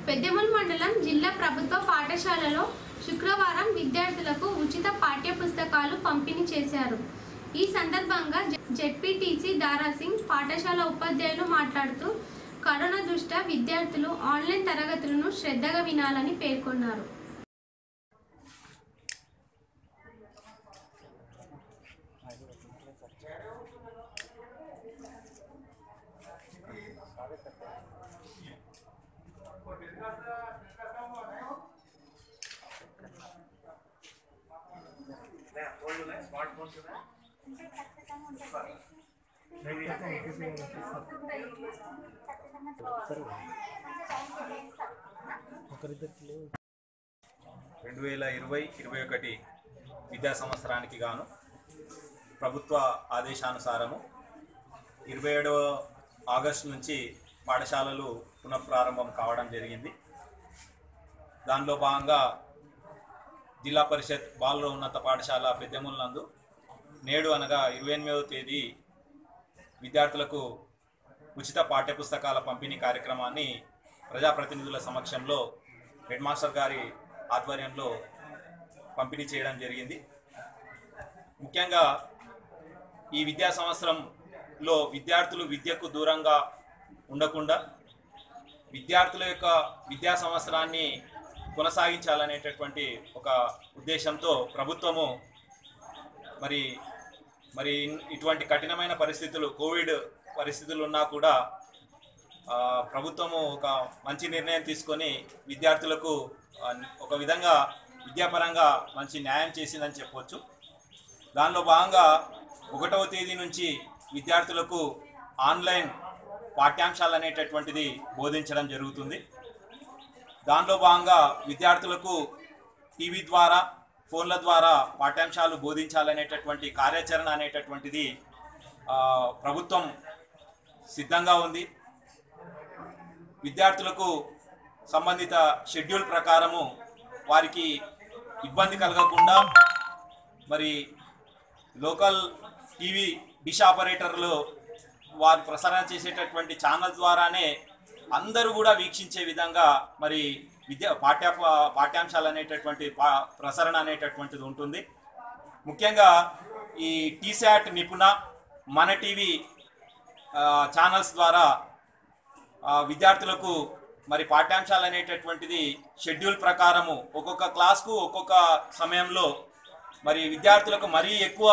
పెద్దెముల్ మండలం జిల్లా ప్రభుత్వ పాఠశాలలో శుక్రవారం విద్యార్థులకు ఉచిత పాఠ్య పుస్తకాలు పంపిణీ చేశారు ఈ సందర్భంగా జెడ్పీటీసీ దారాసింగ్ పాఠశాల ఉపాధ్యాయులు మాట్లాడుతూ కరోనా దృష్ట్యా విద్యార్థులు ఆన్లైన్ తరగతులను శ్రద్ధగా వినాలని పేర్కొన్నారు రెండు వేల ఇరవై ఇరవై ఒకటి విద్యా సంవత్సరానికి గాను ప్రభుత్వ ఆదేశానుసారము ఇరవై ఏడవ ఆగస్టు నుంచి పాఠశాలలు పునఃప్రారంభం కావడం జరిగింది దానిలో భాగంగా జిల్లా పరిషత్ బాలుర ఉన్నత పాఠశాల పెద్దెముల నందు నేడు అనగా ఇరవై ఎనిమిదవ తేదీ విద్యార్థులకు ఉచిత పాఠ్యపుస్తకాల పంపిణీ కార్యక్రమాన్ని ప్రజాప్రతినిధుల సమక్షంలో హెడ్ మాస్టర్ గారి ఆధ్వర్యంలో పంపిణీ చేయడం జరిగింది ముఖ్యంగా ఈ విద్యా సంవత్సరంలో విద్యార్థులు విద్యకు దూరంగా ఉండకుండా విద్యార్థుల యొక్క విద్యా సంవత్సరాన్ని కొనసాగించాలనేటటువంటి ఒక ఉద్దేశంతో ప్రభుత్వము మరి మరి ఇటువంటి కఠినమైన పరిస్థితులు కోవిడ్ పరిస్థితులు ఉన్నా కూడా ఆ, ప్రభుత్వము ఒక మంచి నిర్ణయం తీసుకొని విద్యార్థులకు ఆ, ఒక విధంగా విద్యాపరంగా మంచి న్యాయం చేసిందని చెప్పవచ్చు దానిలో భాగంగా ఒకటవ తేదీ నుంచి విద్యార్థులకు ఆన్లైన్ పాఠ్యాంశాలు అనేటటువంటిది బోధించడం జరుగుతుంది దానిలో భాగంగా విద్యార్థులకు టీవీ ద్వారా ఫోన్ల ద్వారా పాఠ్యాంశాలు బోధించాలనేటటువంటి కార్యాచరణ అనేటటువంటిది ఆ, ప్రభుత్వం సిద్ధంగా ఉంది విద్యార్థులకు సంబంధిత షెడ్యూల్ ప్రకారము వారికి ఇబ్బంది కలగకుండా మరి లోకల్ టీవీ డిష్ ఆపరేటర్లు వారు ప్రసారం చేసేటటువంటి ఛానల్ ద్వారానే అందరూ కూడా వీక్షించే విధంగా మరి విద్యా పాఠ్య పాఠ్యాంశాలు అనేటటువంటి పా ప్రసరణ అనేటటువంటిది ఉంటుంది ముఖ్యంగా ఈ టీశాట్ నిపుణ మన టీవీ ఆ, ఛానల్స్ ద్వారా ఆ, విద్యార్థులకు మరి పాఠ్యాంశాలు అనేటటువంటిది షెడ్యూల్ ప్రకారము ఒక్కొక్క క్లాస్కు ఒక్కొక్క సమయంలో మరి విద్యార్థులకు మరీ ఎక్కువ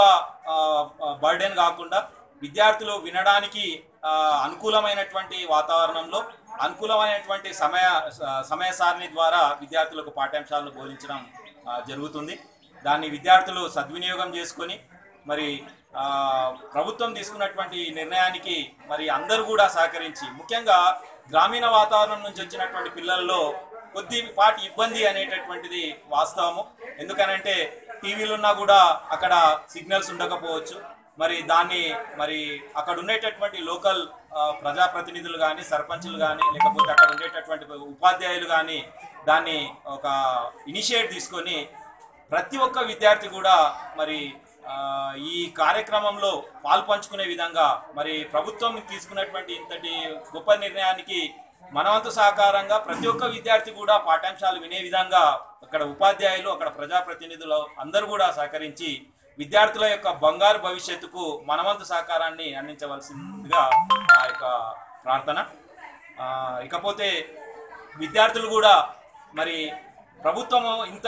బర్డెన్ కాకుండా విద్యార్థులు వినడానికి ఆ, అనుకూలమైనటువంటి వాతావరణంలో అనుకూలమైనటువంటి సమయ స- సమయ సారిణి ద్వారా విద్యార్థులకు పాఠ్యాంశాలను బోధించడం ఆ, జరుగుతుంది దాన్ని విద్యార్థులు సద్వినియోగం చేసుకొని మరి ఆ, ప్రభుత్వం తీసుకున్నటువంటి ఈ నిర్ణయానికి మరి అందరూ కూడా సహకరించి ముఖ్యంగా గ్రామీణ వాతావరణం నుంచి వచ్చినటువంటి పిల్లల్లో కొద్దిపాటి ఇబ్బంది అనేటటువంటిది వాస్తవము ఎందుకనంటే టీవీలు ఉన్నా కూడా అక్కడ సిగ్నల్స్ ఉండకపోవచ్చు మరి దాన్ని మరి అక్కడ ఉండేటటువంటి లోకల్ ఆ, ప్రజాప్రతినిధులు కానీ సర్పంచులు కానీ లేకపోతే అక్కడ ఉండేటటువంటి ఉపాధ్యాయులు కానీ దాన్ని ఒక ఇనిషియేట్ తీసుకొని ప్రతి ఒక్క విద్యార్థి కూడా మరి ఆ, ఈ కార్యక్రమంలో పాల్పంచుకునే విధంగా మరి ప్రభుత్వం తీసుకున్నటువంటి ఇంతటి గొప్ప నిర్ణయానికి మనవంతు సహకారంగా ప్రతి ఒక్క విద్యార్థి కూడా పాఠ్యాంశాలు వినే విధంగా అక్కడ ఉపాధ్యాయులు అక్కడ ప్రజాప్రతినిధులు అందరూ కూడా సహకరించి విద్యార్థుల యొక్క బంగారు భవిష్యత్తుకు మనవంతు సహకారాన్ని అందించవలసిందిగా ఆ యొక్క ప్రార్థన ఆ, ఇకపోతే విద్యార్థులు కూడా మరి ప్రభుత్వము ఇంత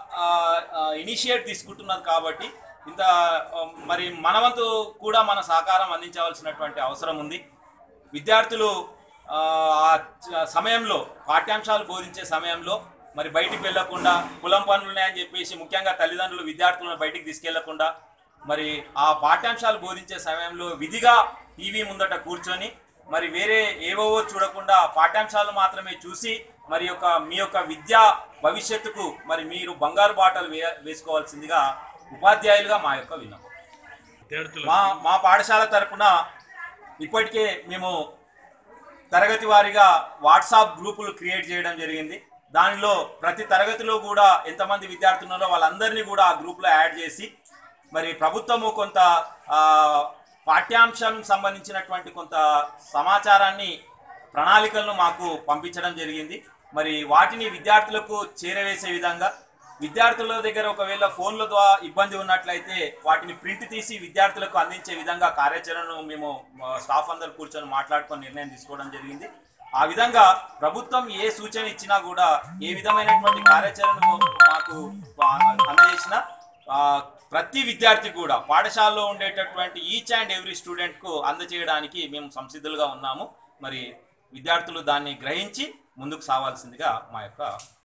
ఇనిషియేట్ తీసుకుంటున్నది కాబట్టి ఇంత ఆ, మరి మనవంతు కూడా మన సహకారం అందించవలసినటువంటి అవసరం ఉంది విద్యార్థులు ఆ ఆ చ- సమయంలో పాఠ్యాంశాలు బోధించే సమయంలో మరి బయటికి వెళ్లకుండా కులం పనులు ఉన్నాయని చెప్పేసి ముఖ్యంగా తల్లిదండ్రులు విద్యార్థులను బయటికి తీసుకెళ్లకుండా మరి ఆ పాఠ్యాంశాలు బోధించే సమయంలో విధిగా టీవీ ముందట కూర్చొని మరి వేరే ఏవేవో చూడకుండా పాఠ్యాంశాలు మాత్రమే చూసి మరి యొక్క మీ యొక్క విద్యా భవిష్యత్తుకు మరి మీరు బంగారు బాటలు వే వేసుకోవాల్సిందిగా ఉపాధ్యాయులుగా మా యొక్క విన్నపం మా మా పాఠశాల తరపున ఇప్పటికే మేము తరగతి వారీగా వాట్సాప్ గ్రూపులు క్రియేట్ చేయడం జరిగింది దానిలో ప్రతి తరగతిలో కూడా ఎంతమంది విద్యార్థులు ఉన్నారో వాళ్ళందరినీ కూడా ఆ గ్రూప్లో యాడ్ చేసి మరి ప్రభుత్వము కొంత ఆ, పాఠ్యాంశం సంబంధించినటువంటి కొంత సమాచారాన్ని ప్రణాళికలను మాకు పంపించడం జరిగింది మరి వాటిని విద్యార్థులకు చేరవేసే విధంగా విద్యార్థుల దగ్గర ఒకవేళ ఫోన్ల ద్వారా ఇబ్బంది ఉన్నట్లయితే వాటిని ప్రింట్ తీసి విద్యార్థులకు అందించే విధంగా కార్యాచరణను మేము ఆ, స్టాఫ్ అందరు కూర్చొని మాట్లాడుకొని నిర్ణయం తీసుకోవడం జరిగింది ఆ విధంగా ప్రభుత్వం ఏ సూచన ఇచ్చినా కూడా ఏ విధమైనటువంటి కార్యాచరణను మాకు ఆ, అందజేసినా ఆ, ప్రతి విద్యార్థి కూడా పాఠశాలలో ఉండేటటువంటి ఈచ్ అండ్ ఎవ్రీ స్టూడెంట్కు అందజేయడానికి మేము సంసిద్ధులుగా ఉన్నాము మరి విద్యార్థులు దాన్ని గ్రహించి ముందుకు సావాల్సిందిగా మా యొక్క